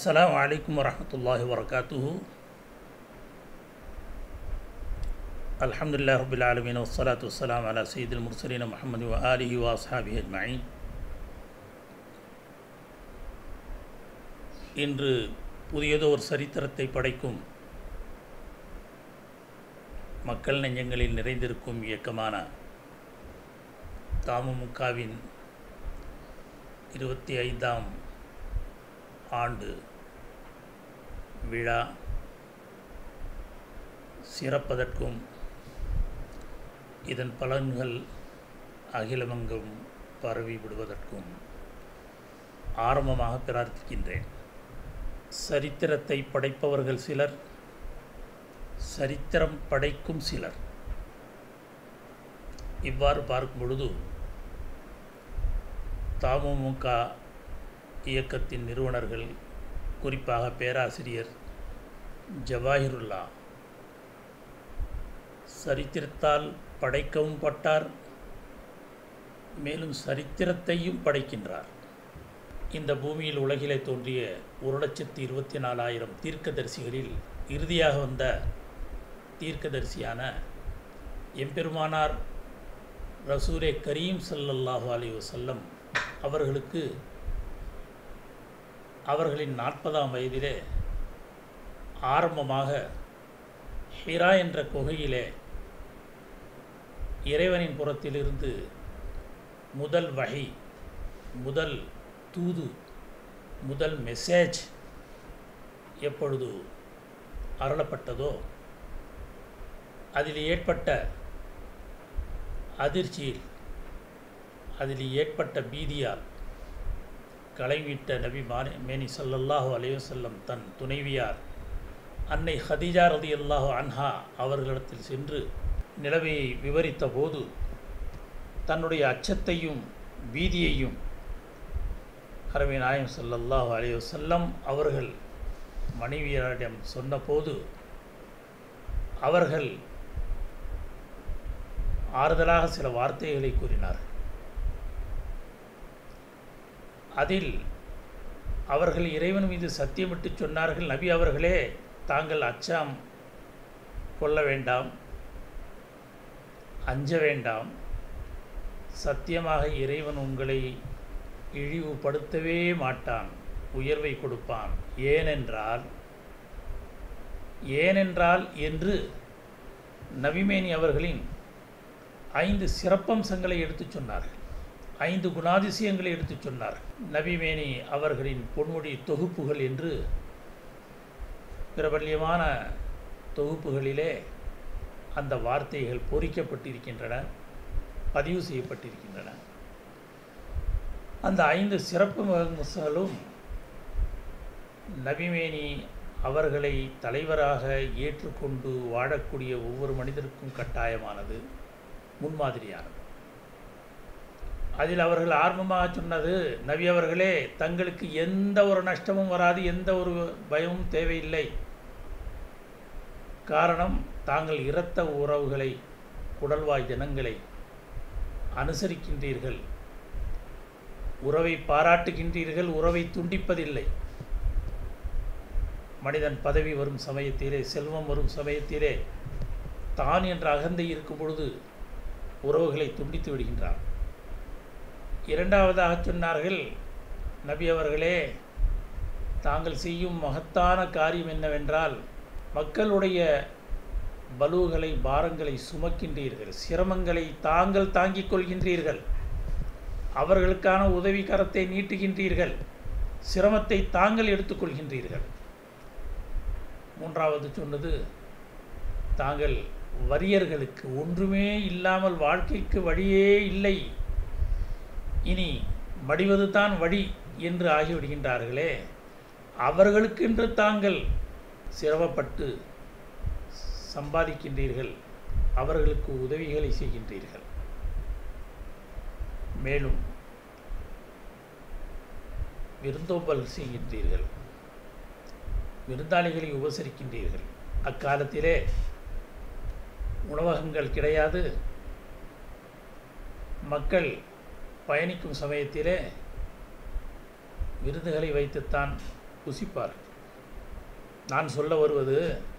السلام عليكم ورحمة الله وبركاته الحمد لله رب العالمين والصلاة والسلام على سيد المرسلين محمد وآله وأصحابه أجمعين இன்று புதியதோர் சரித்திரத்தை படைக்கும் மக்கள் நெஞ்சங்களில் நிறைந்திருக்கும் இயக்கமான தமுமுகவின் இருபத்தி ஐந்தாம் ஆண்டு விழா சிறப்பதற்கும் இதன் பலன்கள் அகிலமெங்கும் பரவி விடுவதற்கும் ஆரம்பமாக பிரார்த்திக்கின்றேன் சரித்திரத்தை படைப்பவர்கள் சிலர் சரித்திரம் படைக்கும் சிலர் இவ்வாறு பார்க்கும் பொழுது தமுமுக இயக்கத்தின் நிறுவனர்கள் குறிப்பாக பேராசிரியர் ஜவாஹிருல்லா சரித்திரத்தால் படைக்கவும் பட்டார் மேலும் சரித்திரத்தையும் படைக்கின்றார் இந்த பூமியில் உலகிலே தோன்றிய ஒரு லட்சத்தி இருபத்தி நாலாயிரம் தீர்க்கதரிசிகளில் இறுதியாக வந்த தீர்க்கதரிசியான எம்பெருமானார் ரசூரே கரீம் சல்லல்லாஹு அலி வசல்லம் அவர்களுக்கு அவர்களின் நாற்பதாம் வயதிலே ஆரம்பமாக ஹிரா என்ற குகையிலே இறைவனின் புறத்திலிருந்து முதல் வகை முதல் தூது முதல் மெசேஜ் எப்பொழுது அருளப்பட்டதோ அதில் ஏற்பட்ட அதிர்ச்சியில் அதில் ஏற்பட்ட பீதியால் களைவிட்ட நபி மானி மேனி சல்லல்லாஹு அலைவசல்லம் தன் துணைவியார் அன்னை ஹதீஜா ரதி அல்லாஹு அன்ஹா அவர்களிடத்தில் சென்று நிலைமையை விவரித்த போது தன்னுடைய அச்சத்தையும் பீதியையும் ஹரவி நாயம் சல்லல்லாஹு அலைய வசல்லம் அவர்கள் மனைவியரிடம் சொன்னபோது அவர்கள் ஆறுதலாக சில வார்த்தைகளை கூறினார்கள் அதில் அவர்கள் இறைவன் மீது சத்தியமிட்டு சொன்னார்கள் நபி அவர்களே தாங்கள் அச்சம் கொள்ள வேண்டாம் அஞ்ச வேண்டாம் சத்தியமாக இறைவன் உங்களை இழிவுபடுத்தவே மாட்டான் உயர்வை கொடுப்பான் ஏனென்றால் ஏனென்றால் என்று நபிமேனி அவர்களின் ஐந்து சிறப்பம்சங்களை எடுத்துச் சொன்னார்கள் ஐந்து குணாதிசயங்களை எடுத்துச் சொன்னார் நபிமேனி அவர்களின் பொன்முடி தொகுப்புகள் என்று பிரபல்யமான தொகுப்புகளிலே அந்த வார்த்தைகள் பொறிக்கப்பட்டிருக்கின்றன பதிவு செய்யப்பட்டிருக்கின்றன அந்த ஐந்து சிறப்பு மகங்களும் நபிமேனி அவர்களை தலைவராக ஏற்றுக்கொண்டு வாழக்கூடிய ஒவ்வொரு மனிதருக்கும் கட்டாயமானது முன்மாதிரியானது அதில் அவர்கள் ஆர்வமாக சொன்னது நபி அவர்களே தங்களுக்கு எந்த ஒரு நஷ்டமும் வராது எந்த ஒரு பயமும் தேவையில்லை காரணம் தாங்கள் இரத்த உறவுகளை குடல்வாய் ஜனங்களை அனுசரிக்கின்றீர்கள் உறவை பாராட்டுகின்றீர்கள் உறவை துண்டிப்பதில்லை மனிதன் பதவி வரும் சமயத்திலே செல்வம் வரும் சமயத்திலே தான் என்ற அகந்தை இருக்கும் பொழுது உறவுகளை துண்டித்து விடுகின்றான் இரண்டாவதாக சொன்னார்கள் நபி அவர்களே தாங்கள் செய்யும் மகத்தான காரியம் என்னவென்றால் மக்களுடைய பலுவுகளை பாரங்களை சுமக்கின்றீர்கள் சிரமங்களை தாங்கள் தாங்கிக் கொள்கின்றீர்கள் அவர்களுக்கான உதவி கரத்தை நீட்டுகின்றீர்கள் சிரமத்தை தாங்கள் எடுத்துக்கொள்கின்றீர்கள் மூன்றாவது சொன்னது தாங்கள் வறியர்களுக்கு ஒன்றுமே இல்லாமல் வாழ்க்கைக்கு வழியே இல்லை இனி மடிவது தான் வழி என்று ஆகிவிடுகின்றார்களே அவர்களுக்கென்று தாங்கள் சிரமப்பட்டு சம்பாதிக்கின்றீர்கள் அவர்களுக்கு உதவிகளை செய்கின்றீர்கள் மேலும் விருந்தோம்பல் செய்கின்றீர்கள் விருந்தாளிகளை உபசரிக்கின்றீர்கள் அக்காலத்திலே உணவகங்கள் கிடையாது மக்கள் பயணிக்கும் சமயத்திலே விருதுகளை வைத்துத்தான் புசிப்பார்கள் நான் சொல்ல வருவது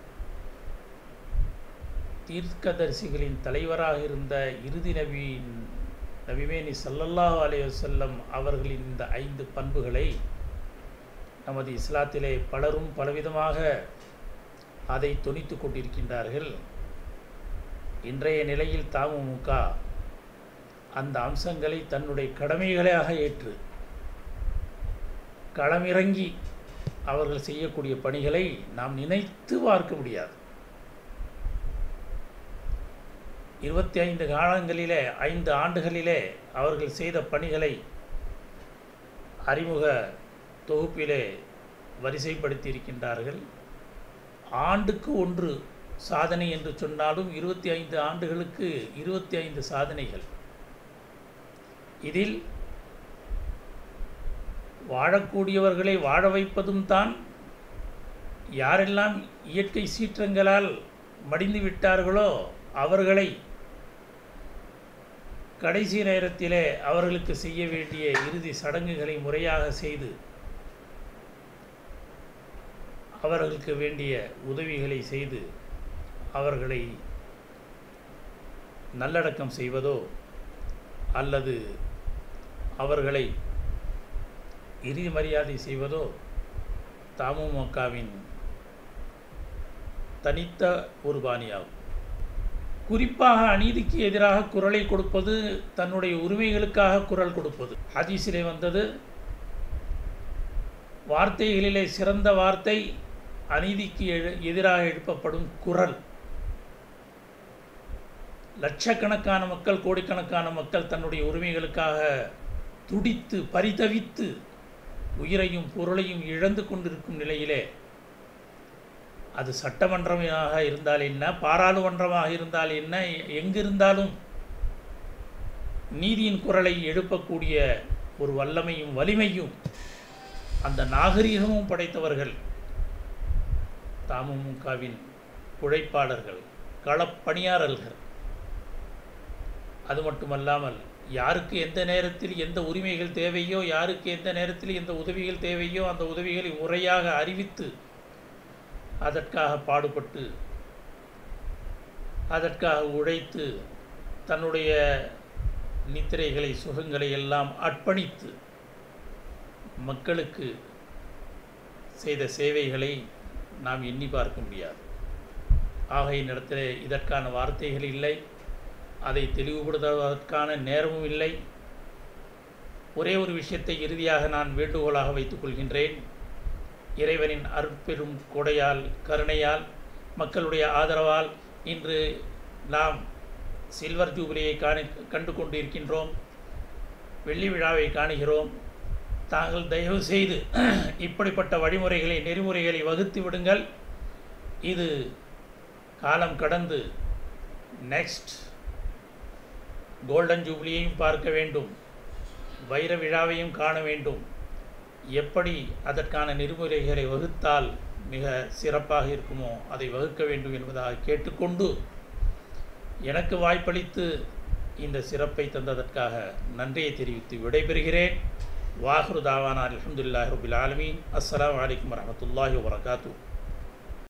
தீர்க்கதரிசிகளின் தலைவராக இருந்த இறுதி நபியின் நபிமேனி சல்லல்லாஹு அலைஹி வஸல்லம் அவர்களின் இந்த ஐந்து பண்புகளை நமது இஸ்லாத்திலே பலரும் பலவிதமாக அதை தொனித்து கொண்டிருக்கின்றார்கள் இன்றைய நிலையில் தமுமுக அந்த அம்சங்களை தன்னுடைய கடமைகளாக ஏற்று களமிறங்கி அவர்கள் செய்யக்கூடிய பணிகளை நாம் நினைத்து பார்க்க முடியாது இருபத்தி ஐந்து காலங்களிலே ஐந்து ஆண்டுகளிலே அவர்கள் செய்த பணிகளை அறிமுக தொகுப்பிலே வரிசைப்படுத்தி இருக்கின்றார்கள் ஆண்டுக்கு ஒன்று சாதனை என்று சொன்னாலும் இருபத்தி ஐந்து ஆண்டுகளுக்கு இருபத்தி ஐந்து சாதனைகள் இதில் வாழக்கூடியவர்களை வாழ வைப்பதும் தான் யாரெல்லாம் இயற்கை சீற்றங்களால் மடிந்து விட்டார்களோ அவர்களை கடைசி நேரத்திலே அவர்களுக்கு செய்ய வேண்டிய இறுதி சடங்குகளை முறையாக செய்து அவர்களுக்கு வேண்டிய உதவிகளை செய்து அவர்களை நல்லடக்கம் செய்வதோ அல்லது அவர்களை இறுதி மரியாதை செய்வதோ தமுமகவின் தனித்த ஒரு பாணியாகும் குறிப்பாக அநீதிக்கு எதிராக குரலை கொடுப்பது தன்னுடைய உரிமைகளுக்காக குரல் கொடுப்பது ஹதீஸிலே வந்தது வார்த்தைகளிலே சிறந்த வார்த்தை அநீதிக்கு எழு எதிராக எழுப்பப்படும் குரல் லட்சக்கணக்கான மக்கள் கோடிக்கணக்கான மக்கள் தன்னுடைய உரிமைகளுக்காக துடித்து பரிதவித்து உயிரையும் பொருளையும் இழந்து கொண்டிருக்கும் நிலையிலே அது சட்டமன்றமாக இருந்தால் என்ன பாராளுமன்றமாக இருந்தால் என்ன எங்கிருந்தாலும் நீதியின் குரலை எழுப்பக்கூடிய ஒரு வல்லமையும் வலிமையும் அந்த நாகரிகமும் படைத்தவர்கள் தமுமுகவின் உழைப்பாளர்கள் களப்பணியாளர்கள் அது மட்டுமல்லாமல் யாருக்கு எந்த நேரத்தில் எந்த உரிமைகள் தேவையோ யாருக்கு எந்த நேரத்தில் எந்த உதவிகள் தேவையோ அந்த உதவிகளை முறையாக அறிவித்து அதற்காக பாடுபட்டு அதற்காக உழைத்து தன்னுடைய நித்திரைகளை சுகங்களை எல்லாம் அர்ப்பணித்து மக்களுக்கு செய்த சேவைகளை நாம் எண்ணி பார்க்க முடியாது ஆகையின் இடத்துல இதற்கான வார்த்தைகள் இல்லை அதை தெளிவுபடுத்துவதற்கான நேரமும் இல்லை ஒரே ஒரு விஷயத்தை இறுதியாக நான் வேண்டுகோளாக வைத்துக் கொள்கின்றேன் இறைவனின் அருட்பெரும் கொடையால் கருணையால் மக்களுடைய ஆதரவால் இன்று நாம் சில்வர் ஜூபிலியை காணி கண்டு கொண்டு இருக்கின்றோம் வெள்ளி விழாவை காணுகிறோம் தாங்கள் தயவு செய்து இப்படிப்பட்ட வழிமுறைகளை நெறிமுறைகளை வகுத்து விடுங்கள் இது காலம் கடந்து நெக்ஸ்ட் கோல்டன் ஜூப்ளியையும் பார்க்க வேண்டும் வைர விழாவையும் காண வேண்டும் எப்படி அதற்கான நெறிமுறைகளை வகுத்தால் மிக சிறப்பாக இருக்குமோ அதை வகுக்க வேண்டும் என்பதாக கேட்டுக்கொண்டு எனக்கு வாய்ப்பளித்து இந்த சிறப்பை தந்ததற்காக நன்றியை தெரிவித்து விடைபெறுகிறேன் வாஹ்ரு தாவானா அலமதுல்லாஹ் ரபுல் ஆலமீன் அஸ்ஸலாமு அலைக்கும் வரமத்துல்லாஹி வரகாத்தூ